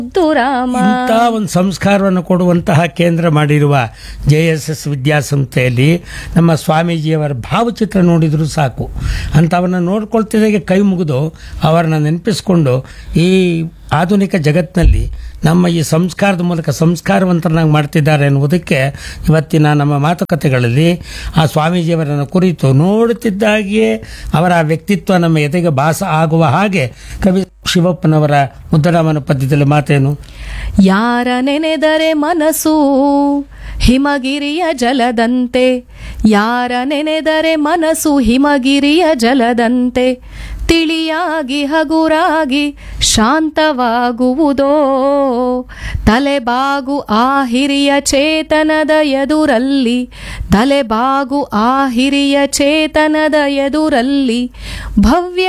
ಮುದ್ದು ರಾಮ ಇಂಥ ಒಂದು ಸಂಸ್ಕಾರವನ್ನು ಕೊಡುವಂತಹ ಕೇಂದ್ರ ಮಾಡಿರುವ ಜೆ ಎಸ್ ಎಸ್ ವಿದ್ಯಾಸಂಸ್ಥೆಯಲ್ಲಿ ನಮ್ಮ ಸ್ವಾಮೀಜಿಯವರ ಭಾವಚಿತ್ರ ನೋಡಿದರೂ ಸಾಕು ಅಂಥವನ್ನ ನೋಡ್ಕೊಳ್ತಿದ್ದಾಗೆ ಕೈ ಮುಗಿದು ಅವರನ್ನ ನೆನಪಿಸ್ಕೊಂಡು ಈ ಆಧುನಿಕ ಜಗತ್ತಿನಲ್ಲಿ ನಮ್ಮ ಈ ಸಂಸ್ಕಾರದ ಮೂಲಕ ಸಂಸ್ಕಾರವಂತರನ್ನಾಗಿ ಮಾಡ್ತಿದ್ದಾರೆ ಎನ್ನುವುದಕ್ಕೆ ಇವತ್ತಿನ ನಮ್ಮ ಮಾತುಕತೆಗಳಲ್ಲಿ ಆ ಸ್ವಾಮೀಜಿಯವರನ್ನು ಕುರಿತು ನೋಡುತ್ತಿದ್ದಾಗಿಯೇ ಅವರ ವ್ಯಕ್ತಿತ್ವ ನಮ್ಮ ಎದೆಗೆ ಭಾಸ ಆಗುವ ಹಾಗೆ ಕವಿ ಶಿವಪ್ಪನವರ ಮುದ್ದರಾಮನ ಪದ್ಯದಲ್ಲಿ ಮಾತೇನು ಯಾರ ನೆನೆದರೆ ಮನಸ್ಸು ಹಿಮಗಿರಿಯ ಜಲದಂತೆ ಯಾರ ನೆನೆದರೆ ಮನಸ್ಸು ಹಿಮಗಿರಿಯ ಜಲದಂತೆ ತಿಳಿಯಾಗಿ ಹಗುರಾಗಿ ಶಾಂತವಾಗುವುದೋ ತಲೆಬಾಗು ಆ ಹಿರಿಯ ಚೇತನದ ಎದುರಲ್ಲಿ ತಲೆಬಾಗು ಆ ಹಿರಿಯ ಚೇತನದ ಎದುರಲ್ಲಿ ಭವ್ಯ